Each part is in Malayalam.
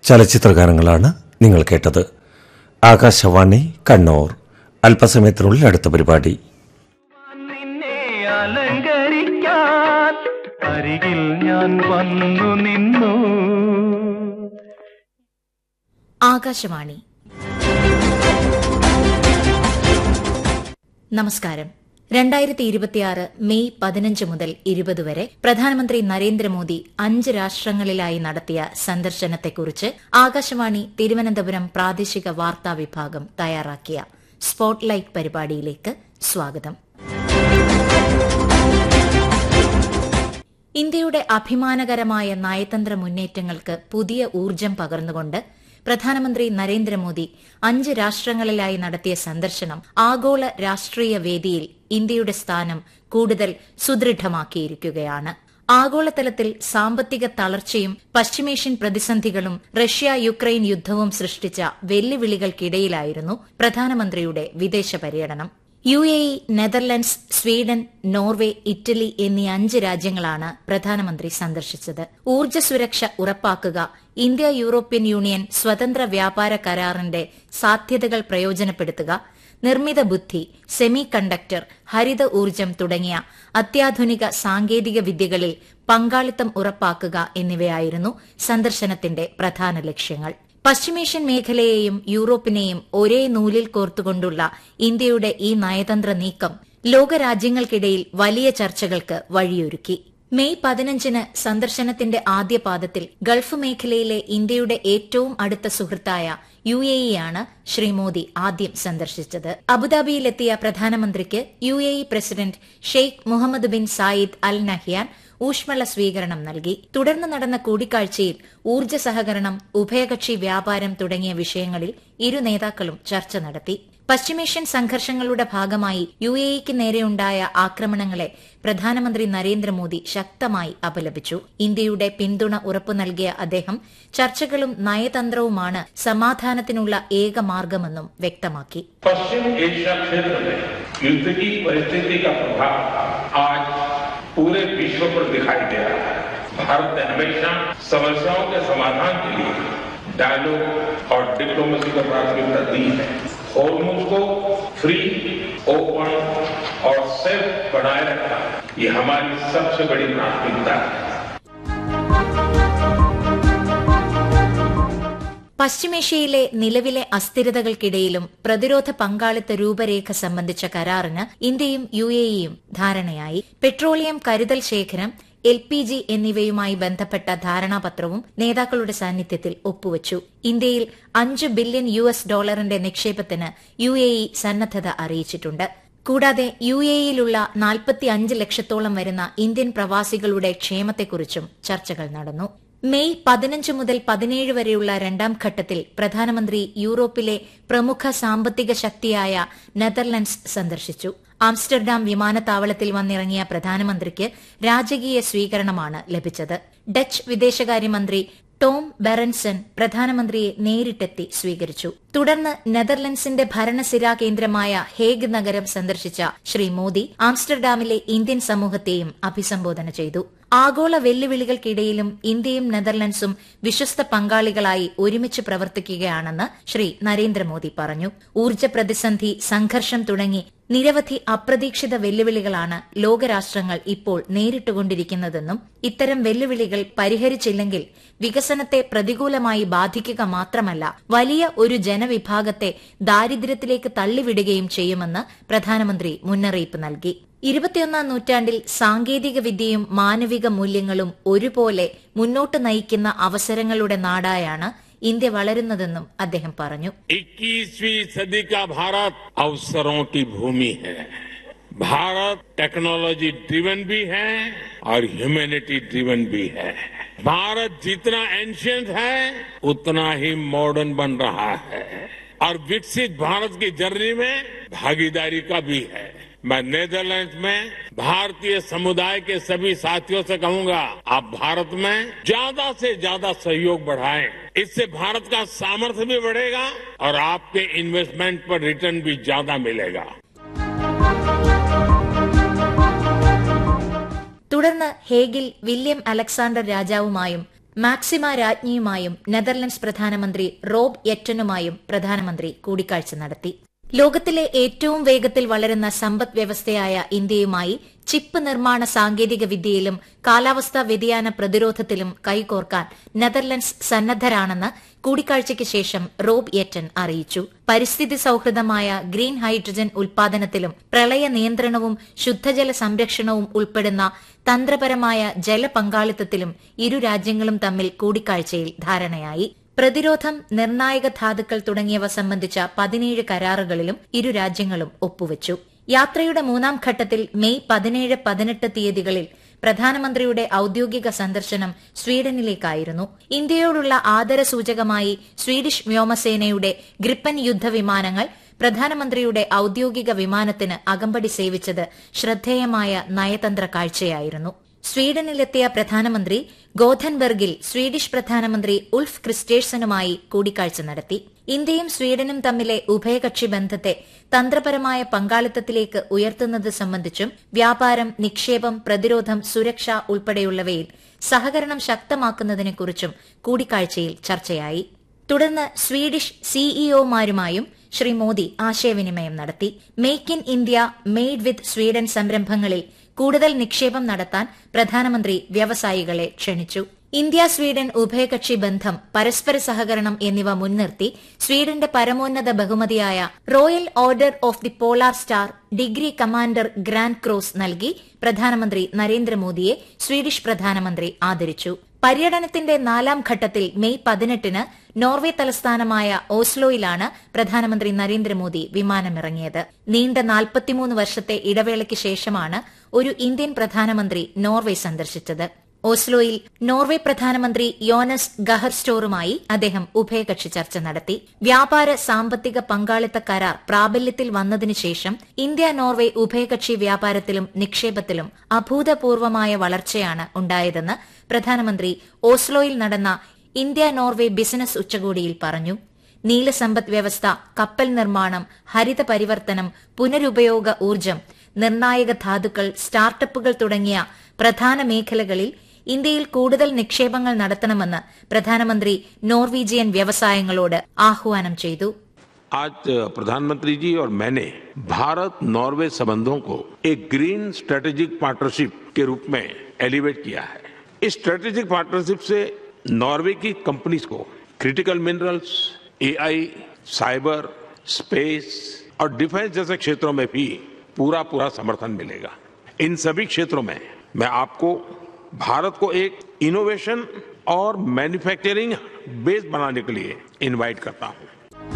ചലച്ചിത്രഗാനങ്ങളാണ് നിങ്ങൾ കേട്ടത് ആകാശവാണി കണ്ണൂർ അല്പസമയത്തിനുള്ളിൽ അടുത്ത പരിപാടി നിന്നെ അലങ്കരിക്കാൻ അരികിൽ ഞാൻ വന്നു നിന്നു ആകാശവാണി നമസ്കാരം രണ്ടായിരത്തി ഇരുപത്തിയാറ് മെയ് പതിനഞ്ച് മുതൽ ഇരുപത് വരെ പ്രധാനമന്ത്രി നരേന്ദ്രമോദി അഞ്ച് രാഷ്ട്രങ്ങളിലായി നടത്തിയ സന്ദർശനത്തെക്കുറിച്ച് ആകാശവാണി തിരുവനന്തപുരം പ്രാദേശിക വാർത്താ വിഭാഗം തയ്യാറാക്കിയ സ്പോട്ട്ലൈറ്റ് പരിപാടിയിലേക്ക് സ്വാഗതം ഇന്ത്യയുടെ അഭിമാനകരമായ നയതന്ത്ര മുന്നേറ്റങ്ങൾക്ക് പുതിയ ഊർജം പകർന്നുകൊണ്ട് പ്രധാനമന്ത്രി നരേന്ദ്രമോദി അഞ്ച് രാഷ്ട്രങ്ങളിലായി നടത്തിയ സന്ദർശനം ആഗോള രാഷ്ട്രീയ വേദിയിൽ ഇന്ത്യയുടെ സ്ഥാനം കൂടുതൽ സുദൃഢമാക്കിയിരിക്കുകയാണ് ആഗോളതലത്തിൽ സാമ്പത്തിക തളർച്ചയും പശ്ചിമേഷ്യൻ പ്രതിസന്ധികളും റഷ്യ യുക്രൈൻ യുദ്ധവും സൃഷ്ടിച്ച വെല്ലുവിളികൾക്കിടയിലായിരുന്നു പ്രധാനമന്ത്രിയുടെ വിദേശ പര്യടനം U A E Netherlands Sweden Norway Italy എന്നീ അഞ്ച് രാജ്യങ്ങളാണ് പ്രധാനമന്ത്രി സന്ദർശിച്ചത് ഊർജ്ജ സുരക്ഷ ഉറപ്പാക്കുക ഇന്ത്യ യൂറോപ്യൻ യൂണിയൻ സ്വതന്ത്ര വ്യാപാര കരാറിന്റെ സാധ്യതകൾ പ്രയോജനപ്പെടുത്തുക നിർമ്മിത ബുദ്ധി സെമി കണ്ടക്ടർ ഹരിത ഊർജ്ജം തുടങ്ങിയ അത്യാധുനിക സാങ്കേതിക വിദ്യകളിൽ പങ്കാളിത്തം ഉറപ്പാക്കുക എന്നിവയായിരുന്നു സന്ദർശനത്തിന്റെ പ്രധാന ലക്ഷ്യങ്ങൾ പശ്ചിമേഷ്യൻ മേഖലയെയും യൂറോപ്പിനെയും ഒരേ നൂലിൽ കോർത്തുകൊണ്ടുള്ള ഇന്ത്യയുടെ ഈ നയതന്ത്ര നീക്കം ലോകരാജ്യങ്ങൾക്കിടയിൽ വലിയ ചർച്ചകൾക്ക് വഴിയൊരുക്കി മെയ് പതിനഞ്ചിന് സന്ദർശനത്തിന്റെ ആദ്യ പാദത്തിൽ ഗൾഫ് മേഖലയിലെ ഇന്ത്യയുടെ ഏറ്റവും അടുത്ത സുഹൃത്തായ യു എ ഇയാണ് ശ്രീ മോദി ആദ്യം സന്ദർശിച്ചത് അബുദാബിയിലെത്തിയ പ്രധാനമന്ത്രിക്ക് U A E president Sheikh Mohammed bin Zayed Al Nahyan ഊഷ്മള സ്വീകരണം നൽകി തുടർന്ന് നടന്ന കൂടിക്കാഴ്ചയിൽ ഊർജ്ജ സഹകരണം ഉഭയകക്ഷി വ്യാപാരം തുടങ്ങിയ വിഷയങ്ങളിൽ ഇരു നേതാക്കളും ചർച്ച നടത്തി പശ്ചിമേഷ്യൻ സംഘർഷങ്ങളുടെ ഭാഗമായി യു എ ഇക്ക് നേരെയുണ്ടായ ആക്രമണങ്ങളെ പ്രധാനമന്ത്രി നരേന്ദ്രമോദി ശക്തമായി അപലപിച്ചു ഇന്ത്യയുടെ പിന്തുണ ഉറപ്പു നൽകിയ അദ്ദേഹം ചർച്ചകളും നയതന്ത്രവുമാണ് സമാധാനത്തിനുള്ള ഏക മാർഗമെന്നും വ്യക്തമാക്കി पश्चिम एशिया क्षेत्र में युद्ध की परिस्थिति का प्रभाव आज पूरे विश्व पर दिखाई दे रहा है भारत ने हमेशा समस्याओं के समाधान के लिए डायलॉग और डिप्लोमेसी को प्राथमिकता दी है हॉर्मोज को फ्री ओपन और सेफ बनाए रखना ये हमारी सबसे बड़ी प्राथमिकता है പശ്ചിമേഷ്യയിലെ നിലവിലെ അസ്ഥിരതകൾക്കിടയിലും പ്രതിരോധ പങ്കാളിത്ത രൂപരേഖ സംബന്ധിച്ച കരാറിന് ഇന്ത്യയും യു എ ഇയും ധാരണയായി പെട്രോളിയം കരുതൽ ശേഖരം എൽ പി ജി എന്നിവയുമായി ബന്ധപ്പെട്ട ധാരണാപത്രവും നേതാക്കളുടെ സാന്നിധ്യത്തിൽ ഒപ്പുവച്ചു ഇന്ത്യയിൽ അഞ്ച് ബില്യൺ യു എസ് ഡോളറിന്റെ നിക്ഷേപത്തിന് യു എ ഇ സന്നദ്ധത അറിയിച്ചിട്ടുണ്ട് കൂടാതെ യു എ ഇയിലുള്ള നാൽപ്പത്തി അഞ്ച് ലക്ഷത്തോളം വരുന്ന ഇന്ത്യൻ പ്രവാസികളുടെ ക്ഷേമത്തെക്കുറിച്ചും ചർച്ചകൾ നടന്നു മെയ് പതിനഞ്ച് മുതൽ പതിനേഴ് വരെയുള്ള രണ്ടാം ഘട്ടത്തിൽ പ്രധാനമന്ത്രി യൂറോപ്പിലെ പ്രമുഖ സാമ്പത്തിക ശക്തിയായ നെതർലൻഡ്സ് സന്ദർശിച്ചു ആംസ്റ്റർഡാം വിമാനത്താവളത്തിൽ വന്നിറങ്ങിയ പ്രധാനമന്ത്രിക്ക് രാജകീയ സ്വീകരണമാണ് ലഭിച്ചത് ഡച്ച് വിദേശകാര്യമന്ത്രി ടോം ബെറൻസൺ പ്രധാനമന്ത്രിയെ നേരിട്ടെത്തി സ്വീകരിച്ചു തുടർന്ന് നെതർലൻഡ്സിന്റെ ഭരണസിരാ കേന്ദ്രമായ ഹേഗ് നഗരം സന്ദർശിച്ച ശ്രീ മോദി ആംസ്റ്റർഡാമിലെ ഇന്ത്യൻ സമൂഹത്തെയും അഭിസംബോധന ചെയ്തു ആഗോള വെല്ലുവിളികൾക്കിടയിലും ഇന്ത്യയും നെതർലൻഡ്സും വിശ്വസ്ത പങ്കാളികളായി ഒരുമിച്ച് പ്രവർത്തിക്കുകയാണെന്ന് ശ്രീ നരേന്ദ്രമോദി പറഞ്ഞു ഊർജ്ജ പ്രതിസന്ധി സംഘർഷം തുടങ്ങി നിരവധി അപ്രതീക്ഷിത വെല്ലുവിളികളാണ് ലോകരാഷ്ട്രങ്ങൾ ഇപ്പോൾ നേരിട്ടുകൊണ്ടിരിക്കുന്നതെന്നും ഇത്തരം വെല്ലുവിളികൾ പരിഹരിച്ചില്ലെങ്കിൽ വികസനത്തെ പ്രതികൂലമായി ബാധിക്കുക മാത്രമല്ല വലിയ ഒരു ജനവിഭാഗത്തെ ദാരിദ്ര്യത്തിലേക്ക് തള്ളിവിടുകയും ചെയ്യുമെന്ന് പ്രധാനമന്ത്രി മുന്നറിയിപ്പ് നൽകി ഇരുപത്തിയൊന്നാം നൂറ്റാണ്ടിൽ സാങ്കേതിക വിദ്യയും മാനവിക മൂല്യങ്ങളും ഒരുപോലെ മുന്നോട്ട് നയിക്കുന്ന അവസരങ്ങളുടെ നാടായാണ് ഇന്ത്യ വളരുന്നതെന്നും അദ്ദേഹം പറഞ്ഞു 21वीं सदी का भारत अवसरों की भूमि है भारत टेक्नोलॉजी ड्रिवन भी है और ह्यूमैनिटी ड्रिवन भी है भारत जितना एंशियंट है उतना ही मॉडर्न बन रहा है और विकसित भारत की जर्नी में भागीदारी का भी है मैं नेदरलैंड्स में भारतीय समुदाय के सभी साथियों से कहूंगा आप भारत में ज्यादा से ज्यादा सहयोग बढ़ाएं इससे भारत का सामर्थ्य भी बढ़ेगा और आपके इन्वेस्टमेंट पर रिटर्न भी ज्यादा मिलेगा തുടർന്ന് ഹേഗിൽ വില്യം അലക്സാണ്ടർ രാജാവുമായും മാക്സിമ രാജ്ഞിയുമായും നെതർലൻഡ്സ് പ്രധാനമന്ത്രി റോബ് എറ്റനുമായും പ്രധാനമന്ത്രി കൂടിക്കാഴ്ച നടത്തി ലോകത്തിലെ ഏറ്റവും വേഗത്തിൽ വളരുന്ന സമ്പദ് വ്യവസ്ഥയായ ഇന്ത്യയുമായി ചിപ്പ് നിർമ്മാണ സാങ്കേതിക വിദ്യയിലും കാലാവസ്ഥാ വ്യതിയാന പ്രതിരോധത്തിലും കൈകോർക്കാൻ നെതർലൻഡ്സ് സന്നദ്ധരാണെന്ന് കൂടിക്കാഴ്ചയ്ക്ക് ശേഷം റോബ് യെറ്റൻ അറിയിച്ചു പരിസ്ഥിതി സൌഹൃദമായ ഗ്രീൻ ഹൈഡ്രജൻ ഉൽപാദനത്തിലും പ്രളയ നിയന്ത്രണവും ശുദ്ധജല സംരക്ഷണവും ഉൾപ്പെടുന്ന തന്ത്രപരമായ ജലപങ്കാളിത്തത്തിലും ഇരു രാജ്യങ്ങളും തമ്മിൽ കൂടിക്കാഴ്ചയിൽ ധാരണയായി പ്രതിരോധം നിർണായക ധാതുക്കൾ തുടങ്ങിയവ സംബന്ധിച്ച പതിനേഴ് കരാറുകളിലും ഇരു രാജ്യങ്ങളും ഒപ്പുവച്ചു യാത്രയുടെ മൂന്നാം ഘട്ടത്തിൽ മെയ് പതിനേഴ് പതിനെട്ട് തീയതികളിൽ പ്രധാനമന്ത്രിയുടെ ഔദ്യോഗിക സന്ദർശനം സ്വീഡനിലേക്കായിരുന്നു ഇന്ത്യയോടുള്ള ആദരസൂചകമായി സ്വീഡിഷ് വ്യോമസേനയുടെ ഗ്രിപ്പൻ യുദ്ധവിമാനങ്ങൾ പ്രധാനമന്ത്രിയുടെ ഔദ്യോഗിക വിമാനത്തിന് അകമ്പടി സേവിച്ചത് ശ്രദ്ധേയമായ നയതന്ത്ര കാഴ്ചയായിരുന്നു സ്വീഡനിലെത്തിയ പ്രധാനമന്ത്രി ഗോഥൻബർഗിൽ സ്വീഡിഷ് പ്രധാനമന്ത്രി ഉൾഫ് ക്രിസ്റ്റേഴ്സനുമായി കൂടിക്കാഴ്ച നടത്തി ഇന്ത്യയും സ്വീഡനും തമ്മിലെ ഉഭയകക്ഷി ബന്ധത്തെ തന്ത്രപരമായ പങ്കാളിത്തത്തിലേക്ക് ഉയർത്തുന്നത് സംബന്ധിച്ചും വ്യാപാരം നിക്ഷേപം പ്രതിരോധം സുരക്ഷ ഉൾപ്പെടെയുള്ളവയിൽ സഹകരണം ശക്തമാക്കുന്നതിനെക്കുറിച്ചും കൂടിക്കാഴ്ചയിൽ ചർച്ചയായി തുടർന്ന് സ്വീഡിഷ് സിഇഒമാരുമായും ശ്രീ മോദി ആശയവിനിമയം നടത്തി make in India made with Sweden സംരംഭങ്ങളിൽ കൂടുതൽ നിക്ഷേപം നടത്താൻ പ്രധാനമന്ത്രി വ്യവസായികളെ ക്ഷണിച്ചു ഇന്ത്യ സ്വീഡൻ ഉഭയകക്ഷി ബന്ധം പരസ്പര സഹകരണം എന്നിവ മുൻനിർത്തി സ്വീഡന്റെ പരമോന്നത ബഹുമതിയായ royal order of the polar star degree commander grand cross നൽകി പ്രധാനമന്ത്രി നരേന്ദ്രമോദിയെ സ്വീഡിഷ് പ്രധാനമന്ത്രി ആദരിച്ചു പര്യടനത്തിന്റെ നാലാം ഘട്ടത്തിൽ മെയ് പതിനെട്ടിന് നോർവേ തലസ്ഥാനമായ ഓസ്ലോയിലാണ് പ്രധാനമന്ത്രി നരേന്ദ്രമോദി വിമാനമിറങ്ങിയത് നീണ്ട നാൽപ്പത്തിമൂന്ന് വർഷത്തെ ഇടവേളയ്ക്ക് ശേഷമാണ് ഒരു ഇന്ത്യൻ പ്രധാനമന്ത്രി നോർവേ സന്ദർശിച്ചത് ഓസ്ലോയിൽ നോർവേ പ്രധാനമന്ത്രി യോനസ് ഗഹർസ്റ്റോറുമായി അദ്ദേഹം ഉഭയകക്ഷി ചർച്ച നടത്തി വ്യാപാര സാമ്പത്തിക പങ്കാളിത്ത കരാർ പ്രാബല്യത്തിൽ വന്നതിനു ശേഷം ഇന്ത്യ നോർവേ ഉഭയകക്ഷി വ്യാപാരത്തിലും നിക്ഷേപത്തിലും അഭൂതപൂർവമായ വളർച്ചയാണ് ഉണ്ടായതെന്ന് പ്രധാനമന്ത്രി ഓസ്ലോയിൽ നടന്ന ഇന്ത്യ നോർവേ ബിസിനസ് ഉച്ചകോടിയിൽ പറഞ്ഞു നീലസമ്പദ് വ്യവസ്ഥ കപ്പൽ നിർമ്മാണം ഹരിത പരിവർത്തനം പുനരുപയോഗ ഊർജ്ജം നിർണായക ധാതുക്കൾ സ്റ്റാർട്ടപ്പുകൾ തുടങ്ങിയ പ്രധാന മേഖലകളിൽ ഇന്ത്യയിൽ കൂടുതൽ നിക്ഷേപങ്ങൾ നടത്തണമെന്ന് പ്രധാനമന്ത്രി നോർവീജിയൻ വ്യവസായങ്ങളോട് ആഹ്വാനം ചെയ്തു आज प्रधानमंत्री जी और मैंने भारत नॉर्वे संबंधों को एक ग्रीन स्ट्रेटेजिक पार्टनरशिप के रूप में एलिवेट किया है इस स्ट्रेटेजिक पार्टनरशिप से नॉर्वे की कंपनीज को critical minerals AI cyber space और डिफेंस जैसे क्षेत्रों में भी पूरा पूरा समर्थन मिलेगा इन सभी क्षेत्रों में मैं आपको भारत को एक इनोवेशन और मैन्युफैक्चरिंग बेस बनाने के लिए इनवाइट करता हूं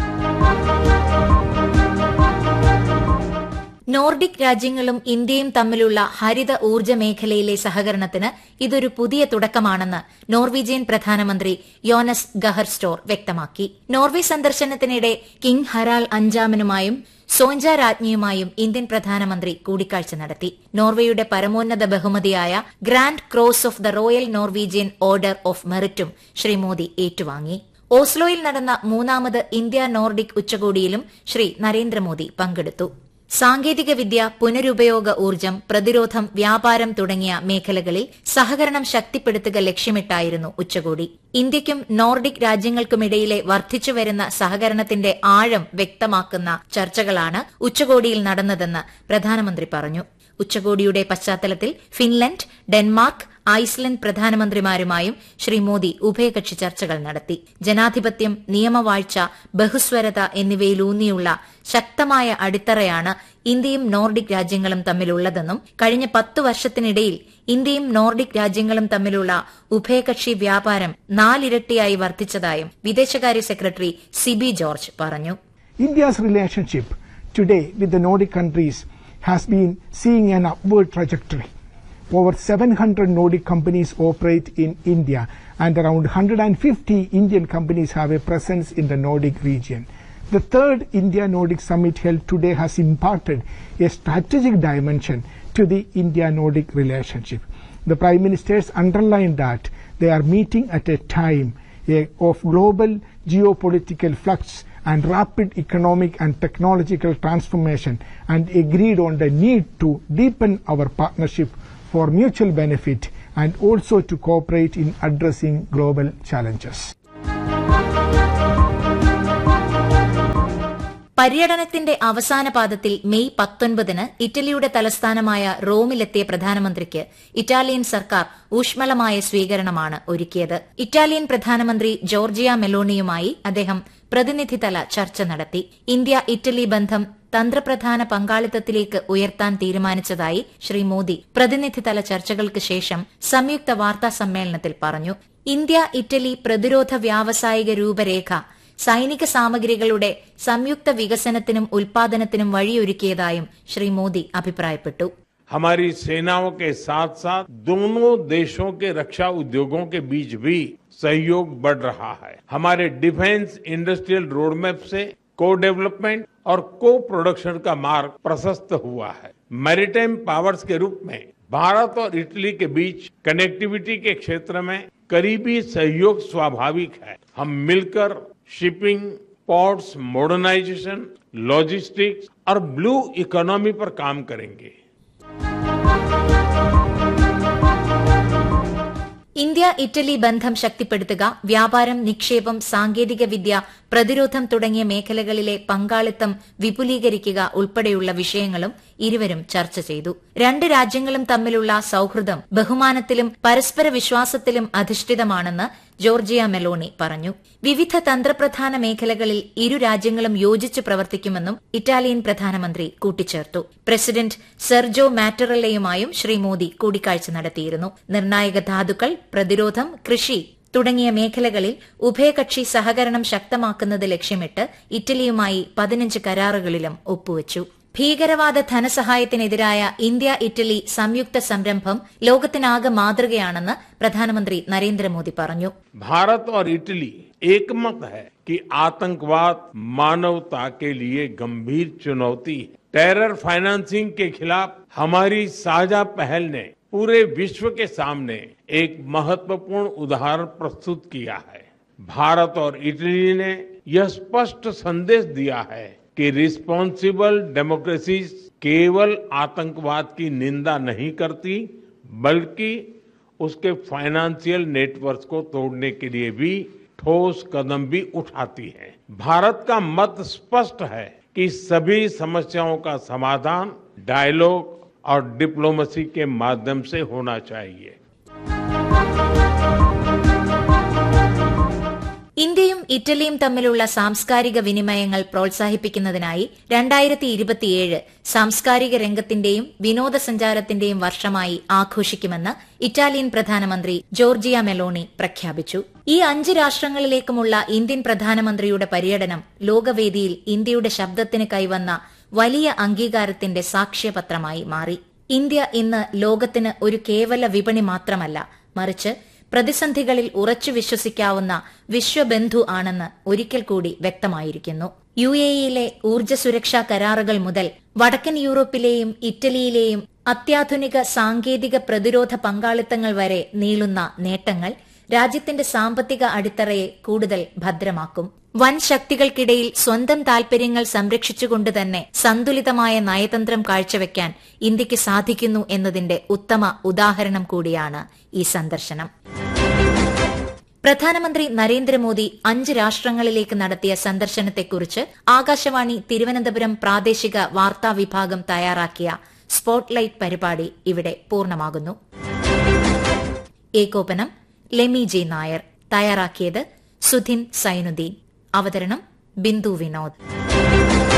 നോർഡിക് രാജ്യങ്ങളും ഇന്ത്യയും തമ്മിലുള്ള ഹരിത ഊർജ്ജ മേഖലയിലെ സഹകരണത്തിന് ഇതൊരു പുതിയ തുടക്കമാണെന്ന് നോർവീജിയൻ പ്രധാനമന്ത്രി യോനസ് ഗഹർസ്റ്റോർ വ്യക്തമാക്കി നോർവേ സന്ദർശനത്തിനിടെ കിങ് ഹരാൾ അഞ്ചാമനുമായും സോഞ്ച രാജ്ഞിയുമായും ഇന്ത്യൻ പ്രധാനമന്ത്രി കൂടിക്കാഴ്ച നടത്തി നോർവേയുടെ പരമോന്നത ബഹുമതിയായ grand cross of the royal Norwegian order of മെറിറ്റും ശ്രീ മോദി ഏറ്റുവാങ്ങി ഓസ്ലോയിൽ നടന്ന മൂന്നാമത് ഇന്ത്യ നോർഡിക് ഉച്ചകോടിയിലും ശ്രീ നരേന്ദ്രമോദി പങ്കെടുത്തു സാങ്കേതികവിദ്യ പുനരുപയോഗ ഊർജ്ജം പ്രതിരോധം വ്യാപാരം തുടങ്ങിയ മേഖലകളിൽ സഹകരണം ശക്തിപ്പെടുത്തുക ലക്ഷ്യമിട്ടായിരുന്നു ഉച്ചകോടി ഇന്ത്യയ്ക്കും നോർഡിക് രാജ്യങ്ങൾക്കുമിടയിലെ വർദ്ധിച്ചുവരുന്ന സഹകരണത്തിന്റെ ആഴം വ്യക്തമാക്കുന്ന ചർച്ചകളാണ് ഉച്ചകോടിയിൽ നടന്നതെന്ന് പ്രധാനമന്ത്രി പറഞ്ഞു ഉച്ചകോടിയുടെ പശ്ചാത്തലത്തിൽ ഫിൻലൻഡ് ഡെൻമാർക്ക് ഐസ്ലൻഡ് പ്രധാനമന്ത്രിമാരുമായും ശ്രീ മോദി ഉഭയകക്ഷി ചർച്ചകൾ നടത്തി ജനാധിപത്യം നിയമവാഴ്ച ബഹുസ്വരത എന്നിവയിലൂന്നിയുള്ള ശക്തമായ അടിത്തറയാണ് ഇന്ത്യയും നോർഡിക് രാജ്യങ്ങളും തമ്മിലുള്ളതെന്നും കഴിഞ്ഞ പത്തു വർഷത്തിനിടയിൽ ഇന്ത്യയും നോർഡിക് രാജ്യങ്ങളും തമ്മിലുള്ള ഉഭയകക്ഷി വ്യാപാരം നാലിരട്ടിയായി വർദ്ധിച്ചതായും വിദേശകാര്യ സെക്രട്ടറി സിബി ജോർജ് പറഞ്ഞു India's relationship today with the Nordic countries has been seeing an upward trajectory. Over 700 Nordic companies operate in India and around 150 Indian companies have a presence in the Nordic region. The third India Nordic summit held today has imparted a strategic dimension to the India Nordic relationship. The Prime Ministers underlined that they are meeting at a time eh, of global geopolitical flux and rapid economic and technological transformation and agreed on the need to deepen our partnership for mutual benefit and also to cooperate in addressing global challenges. പര്യടനത്തിന്റെ അവസാന പാദത്തിൽ മെയ് പത്തൊൻപതിന് ഇറ്റലിയുടെ തലസ്ഥാനമായ റോമിലെത്തിയ പ്രധാനമന്ത്രിക്ക് ഇറ്റാലിയൻ സർക്കാർ ഊഷ്മളമായ സ്വീകരണമാണ് ഒരുക്കിയത് ഇറ്റാലിയൻ പ്രധാനമന്ത്രി ജോർജിയ മെലോണിയുമായി അദ്ദേഹം പ്രതിനിധിതല ചർച്ച നടത്തി ഇന്ത്യ ഇറ്റലി ബന്ധം തന്ത്രപ്രധാന പങ്കാളിത്തത്തിലേക്ക് ഉയർത്താൻ തീരുമാനിച്ചതായി ശ്രീ മോദി പ്രതിനിധിതല ചർച്ചകൾക്ക് ശേഷം സംയുക്ത വാർത്താ സമ്മേളനത്തിൽ പറഞ്ഞു ഇന്ത്യ ഇറ്റലി പ്രതിരോധ വ്യാവസായിക രൂപരേഖ സൈനിക സാമഗ്രികളുടെ സംയുക്ത വികസനത്തിനും ഉൽപാദനത്തിനും വഴിയൊരുക്കിയതായും ശ്രീ മോദി അഭിപ്രായപ്പെട്ടു हमारी सेनाओं के साथ साथ दोनों देशों के रक्षा उद्योगों के बीच भी सहयोग बढ़ रहा है हमारे डिफेंस इंडस्ट्रियल रोडमैप से को डेवलपमेंट और को प्रोडक्शन का मार्ग प्रशस्त हुआ है मैरिटाइम पावर्स के रूप में भारत और इटली के बीच कनेक्टिविटी के क्षेत्र में करीबी सहयोग स्वाभाविक है हम मिलकर शिपिंग पोर्ट्स मॉडर्नाइजेशन लॉजिस्टिक्स और ब्लू इकोनॉमी पर काम करेंगे ഇന്ത്യ ഇറ്റലി ബന്ധം ശക്തിപ്പെടുത്തുക വ്യാപാരം നിക്ഷേപം സാങ്കേതിക വിദ്യ പ്രതിരോധം തുടങ്ങിയ മേഖലകളിലെ പങ്കാളിത്തം വിപുലീകരിക്കുക ഉൾപ്പെടെയുള്ള വിഷയങ്ങളും ഇരുവരും ചർച്ച ചെയ്തു രണ്ട് രാജ്യങ്ങളും തമ്മിലുള്ള സൌഹൃദം ബഹുമാനത്തിലും പരസ്പര വിശ്വാസത്തിലും അധിഷ്ഠിതമാണെന്ന് ജോർജിയ മെലോണി പറഞ്ഞു വിവിധ തന്ത്രപ്രധാന മേഖലകളിൽ ഇരു രാജ്യങ്ങളും യോജിച്ച് പ്രവർത്തിക്കുമെന്നും ഇറ്റാലിയൻ പ്രധാനമന്ത്രി കൂട്ടിച്ചേർത്തു പ്രസിഡന്റ് സെർജോ മാറ്ററല്ലയുമായും ശ്രീ മോദി കൂടിക്കാഴ്ച നടത്തിയിരുന്നു നിർണായക ധാതുക്കൾ പ്രതിരോധം കൃഷി തുടങ്ങിയ മേഖലകളിൽ ഉഭയകക്ഷി സഹകരണം ശക്തമാക്കുന്നത് ലക്ഷ്യമിട്ട് ഇറ്റലിയുമായി പതിനഞ്ച് കരാറുകളിലും ഒപ്പുവച്ചു ഭീകരവാദ ധനസഹായത്തിനെതിരായ ഇന്ത്യ ഇറ്റലി സംയുക്ത സംരംഭം ലോകത്തിനാകെ മാതൃകയാണെന്ന് പ്രധാനമന്ത്രി നരേന്ദ്രമോദി പറഞ്ഞു भारत और इटली एकमत है कि आतंकवाद मानवता के लिए गंभीर चुनौती है टेरर फाइनेंसिंग के खिलाफ हमारी साझा पहल ने पूरे विश्व के सामने एक महत्वपूर्ण उदाहरण प्रस्तुत किया है भारत और इटली ने यह स्पष्ट संदेश दिया है कि रिस्पॉन्सिबल डेमोक्रेसीज केवल आतंकवाद की निंदा नहीं करती बल्कि उसके फाइनेंशियल नेटवर्क को तोड़ने के लिए भी ठोस कदम भी उठाती है भारत का मत स्पष्ट है कि सभी समस्याओं का समाधान डायलॉग और डिप्लोमेसी के माध्यम से होना चाहिए ഇന്ത്യയും ഇറ്റലിയും തമ്മിലുള്ള സാംസ്കാരിക വിനിമയങ്ങൾ പ്രോത്സാഹിപ്പിക്കുന്നതിനായി രണ്ടായിരത്തി ഇരുപത്തിയേഴ് സാംസ്കാരിക രംഗത്തിന്റെയും വിനോദസഞ്ചാരത്തിന്റെയും വർഷമായി ആഘോഷിക്കുമെന്ന് ഇറ്റാലിയൻ പ്രധാനമന്ത്രി ജോർജിയ മെലോണി പ്രഖ്യാപിച്ചു ഈ അഞ്ച് രാഷ്ട്രങ്ങളിലേക്കുമുള്ള ഇന്ത്യൻ പ്രധാനമന്ത്രിയുടെ പര്യടനം ലോകവേദിയിൽ ഇന്ത്യയുടെ ശബ്ദത്തിന് കൈവന്ന വലിയ അംഗീകാരത്തിന്റെ സാക്ഷ്യപത്രമായി മാറി ഇന്ത്യ ഇന്ന് ലോകത്തിന് ഒരു കേവല വിപണി മാത്രമല്ല മറിച്ച് പ്രതിസന്ധികളിൽ ഉറച്ചു വിശ്വസിക്കാവുന്ന വിശ്വബന്ധു ആണെന്ന് ഒരിക്കൽ കൂടി വ്യക്തമായിരിക്കുന്നു യു എയിലെ ഊർജ്ജ സുരക്ഷാ കരാറുകൾ മുതൽ വടക്കൻ യൂറോപ്പിലെയും ഇറ്റലിയിലെയും അത്യാധുനിക സാങ്കേതിക പ്രതിരോധ പങ്കാളിത്തങ്ങൾ വരെ നീളുന്ന നേട്ടങ്ങൾ രാജ്യത്തിന്റെ സാമ്പത്തിക അടിത്തറയെ കൂടുതൽ ഭദ്രമാക്കും വൻ ശക്തികൾക്കിടയിൽ സ്വന്തം താൽപര്യങ്ങൾ സംരക്ഷിച്ചുകൊണ്ട് തന്നെ സന്തുലിതമായ നയതന്ത്രം കാഴ്ചവെക്കാൻ ഇന്ത്യക്ക് സാധിക്കുന്നു എന്നതിന്റെ ഉത്തമ ഉദാഹരണം കൂടിയാണ് ഈ സന്ദർശനം പ്രധാനമന്ത്രി നരേന്ദ്രമോദി അഞ്ച് രാഷ്ട്രങ്ങളിലേക്ക് നടത്തിയ സന്ദർശനത്തെക്കുറിച്ച് ആകാശവാണി തിരുവനന്തപുരം പ്രാദേശിക വാർത്താ വിഭാഗം തയ്യാറാക്കിയ സ്പോട്ട്ലൈറ്റ് പരിപാടി ഇവിടെ പൂർണ്ണമാകുന്നു ഏകോപനം ലെമി ജി നായർ തയ്യാറാക്കിയത് സുധിൻ സൈനുദ്ദീൻ അവതരണം ബിന്ദു വിനോദ്